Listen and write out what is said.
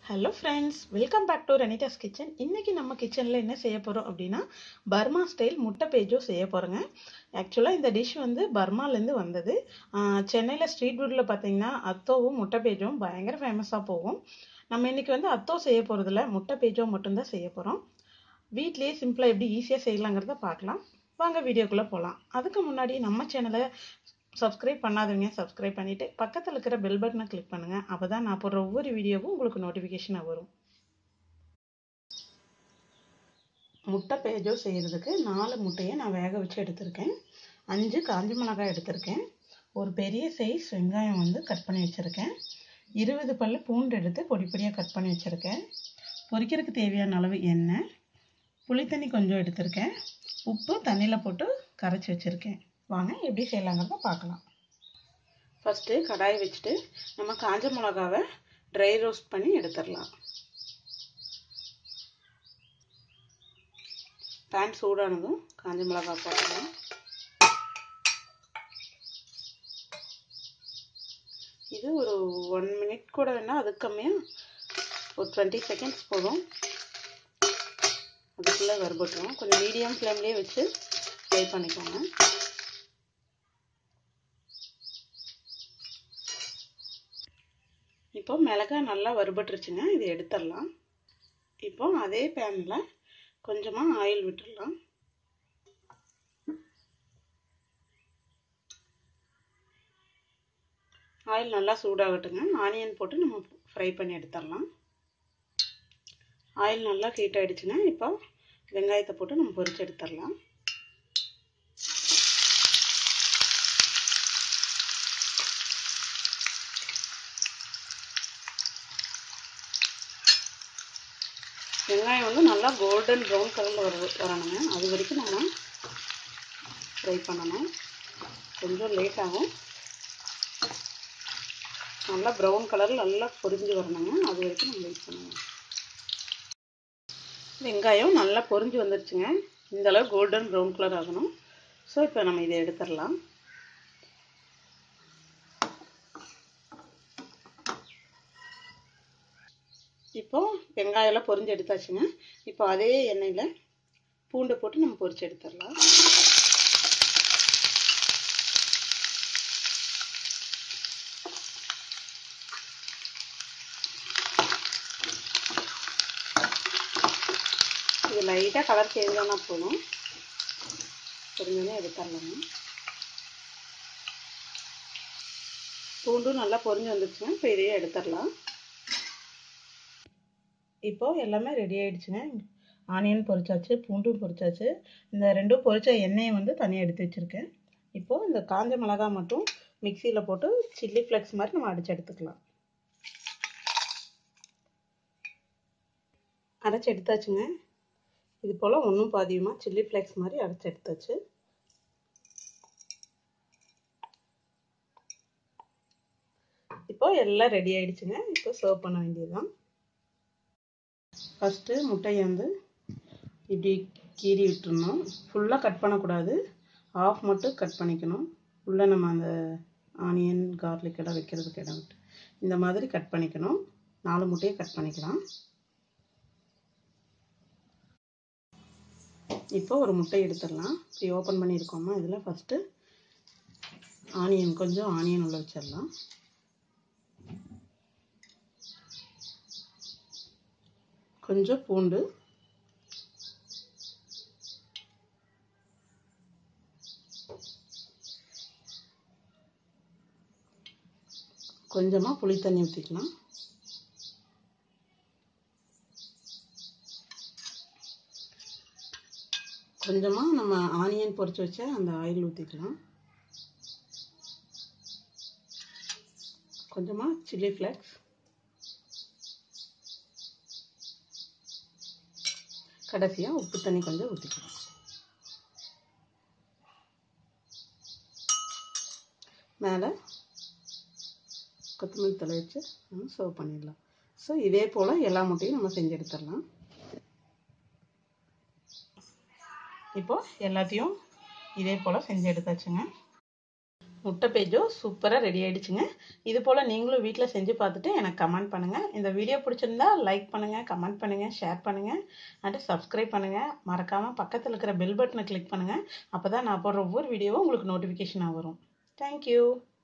hello friends welcome back to Renita's kitchen இன்றைக்கி நம்ம கிச்சனில் என்ன செய்ய போகிறோம் அப்படின்னா பர்மா ஸ்டைல் முட்டை பேஜோ செய்ய போகிறோங்க ஆக்சுவலாக இந்த டிஷ் வந்து பர்மாலேருந்து வந்தது சென்னையில் ஸ்ட்ரீட் ஃபுட்டில் பார்த்தீங்கன்னா அத்தோவும் முட்டை பேஜும் பயங்கர ஃபேமஸாக போகும் நம்ம இன்றைக்கி வந்து அத்தோ செய்ய போகிறதில்ல முட்டை பேஜோ மட்டும்தான் செய்ய போகிறோம் வீட்லேயே சிம்பிளாக எப்படி ஈஸியாக செய்யலாங்கிறத பார்க்கலாம் வாங்க வீடியோக்குள்ளே போகலாம் அதுக்கு முன்னாடி நம்ம சேனலை சப்ஸ்கிரைப் பண்ணாதவங்க சப்ஸ்கிரைப் பண்ணிவிட்டு பக்கத்தில் இருக்கிற பெல் பட்டனை கிளிக் பண்ணுங்கள் அப்போ தான் நான் போடுற ஒவ்வொரு வீடியோவும் உங்களுக்கு நோட்டிஃபிகேஷனாக வரும் முட்டை பேஜோ செய்கிறதுக்கு நாலு முட்டையை நான் வேக வச்சு எடுத்திருக்கேன் அஞ்சு காஞ்சி மிளகாய் எடுத்திருக்கேன் ஒரு பெரிய சைஸ் வெங்காயம் வந்து கட் பண்ணி வச்சுருக்கேன் இருபது பல் பூண்டு எடுத்து பொடி பொடியாக கட் பண்ணி வச்சுருக்கேன் பொரிக்கிறதுக்கு தேவையான அளவு எண்ணெய் புளித்தண்ணி கொஞ்சம் எடுத்திருக்கேன் உப்பு தண்ணியில் போட்டு கரைச்சி வச்சுருக்கேன் வாங்க எப்படி செய்யலாங்கிறத பார்க்கலாம் ஃபஸ்ட்டு கடாய் வச்சுட்டு நம்ம காஞ்ச மிளகாவை ட்ரை ரோஸ்ட் பண்ணி எடுத்துடலாம் பேன் சூடானதும் காஞ்ச மிளகா போடலாம் இது ஒரு ஒன் மினிட் கூட வேணால் அதுக்கு கம்மியாக ஒரு டுவெண்ட்டி செகண்ட்ஸ் போதும் அதுக்குள்ளே வறுபட்டுரும் கொஞ்சம் மீடியம் ஃப்ளேம்லேயே வச்சு ஃப்ரை பண்ணிக்கோங்க இப்போ மிளகாய் நல்லா வறுபட்டுருச்சுங்க இது எடுத்துடலாம் இப்போ அதே பேனில் கொஞ்சமாக ஆயில் விட்டுடலாம் ஆயில் நல்லா சூடாகட்டுங்க ஆனியன் போட்டு நம்ம ஃப்ரை பண்ணி எடுத்துடலாம் ஆயில் நல்லா ஹீட் ஆகிடுச்சுங்க இப்போ வெங்காயத்தை போட்டு நம்ம பொரிச்சு எடுத்துடலாம் வெங்காயம் வந்து நல்லா கோல்டன் ப்ரௌன் கலரில் வர வரணுங்க அது வரைக்கும் நம்ம ஃப்ரை பண்ணணும் கொஞ்சம் லேட் ஆகும் நல்லா ப்ரௌன் கலரில் நல்லா பொரிஞ்சு வரணுங்க அது வரைக்கும் நம்ம வெயிட் பண்ணணும் வெங்காயம் நல்லா பொரிஞ்சு வந்துருச்சுங்க இந்த அளவு கோல்டன் ப்ரௌன் கலர் ஆகணும் ஸோ இப்போ நம்ம இதை எடுத்துடலாம் இப்போ வெங்காயம்லாம் பொரிஞ்சு எடுத்தாச்சுங்க இப்போ அதே எண்ணெயில் பூண்டை போட்டு நம்ம பொரிச்சு எடுத்துடலாம் இது லைட்டாக கலர் சேஞ்ச் ஆனால் போதும் பொரிஞ்சோடனே எடுத்துடலாங்க பூண்டும் நல்லா பொரிஞ்சு வந்துச்சுங்க இப்போ இதையே எடுத்துடலாம் இப்போ எல்லாமே ரெடி ஆயிடுச்சுங்க ஆனியன் பொரிச்சாச்சு பூண்டும் பொரிச்சாச்சு இந்த ரெண்டும் பொரிச்ச எண்ணெயை வந்து தனியாக எடுத்து வச்சுருக்கேன் இப்போது இந்த காஞ்ச மிளகா மட்டும் மிக்சியில் போட்டு சில்லி ஃப்ளெக்ஸ் மாதிரி நம்ம அடித்து எடுத்துக்கலாம் அரைச்சி எடுத்தாச்சுங்க இது போல் ஒன்றும் பாதியமாக சில்லி ஃப்ளெக்ஸ் மாதிரி அரைச்சி எடுத்தாச்சு இப்போ எல்லாம் ரெடி ஆயிடுச்சுங்க இப்போ சர்வ் பண்ண வேண்டியதுதான் ஃபஸ்ட்டு முட்டையை வந்து இப்படி கீறி விட்டுருணும் ஃபுல்லாக கட் பண்ணக்கூடாது ஆஃப் மட்டும் கட் பண்ணிக்கணும் உள்ளே நம்ம அந்த ஆனியன் கார்லிக் எல்லாம் வைக்கிறதுக்கு இடம் விட்டு இந்த மாதிரி கட் பண்ணிக்கணும் நாலு முட்டையை கட் பண்ணிக்கலாம் இப்போ ஒரு முட்டை எடுத்துடலாம் இப்படி ஓப்பன் பண்ணியிருக்கோமா இதில் ஃபஸ்ட்டு ஆனியன் கொஞ்சம் ஆனியன் உள்ள வச்சிடலாம் கொஞ்சம் பூண்டு கொஞ்சமாக புளி தண்ணி ஊற்றிக்கலாம் கொஞ்சமாக நம்ம ஆனியன் பொரிச்சு வச்ச அந்த ஆயில் ஊற்றிக்கலாம் கொஞ்சமாக சில்லி ஃப்ளேக்ஸ் கடைசியாக உப்பு தண்ணி கொஞ்சம் ஊற்றிக்கலாம் மேலே கொத்தமல்லி தலை வச்சு நம்ம சர்வ் பண்ணிடலாம் ஸோ இதே போல் எல்லா முட்டையும் நம்ம செஞ்சு எடுத்துடலாம் இப்போ எல்லாத்தையும் இதே போல் செஞ்சு எடுத்தாச்சுங்க முட்டை பேஜோ சூப்பராக ரெடி ஆயிடுச்சுங்க இது போல் நீங்களும் வீட்டில் செஞ்சு பார்த்துட்டு எனக்கு கமெண்ட் பண்ணுங்கள் இந்த வீடியோ பிடிச்சிருந்தா லைக் பண்ணுங்கள் கமெண்ட் பண்ணுங்கள் ஷேர் பண்ணுங்கள் அண்ட் சப்ஸ்கிரைப் பண்ணுங்கள் மறக்காமல் பக்கத்தில் இருக்கிற பெல் பட்டனை கிளிக் பண்ணுங்கள் அப்போ தான் நான் போடுற ஒவ்வொரு வீடியோவும் உங்களுக்கு நோட்டிஃபிகேஷனாக வரும் தேங்க்யூ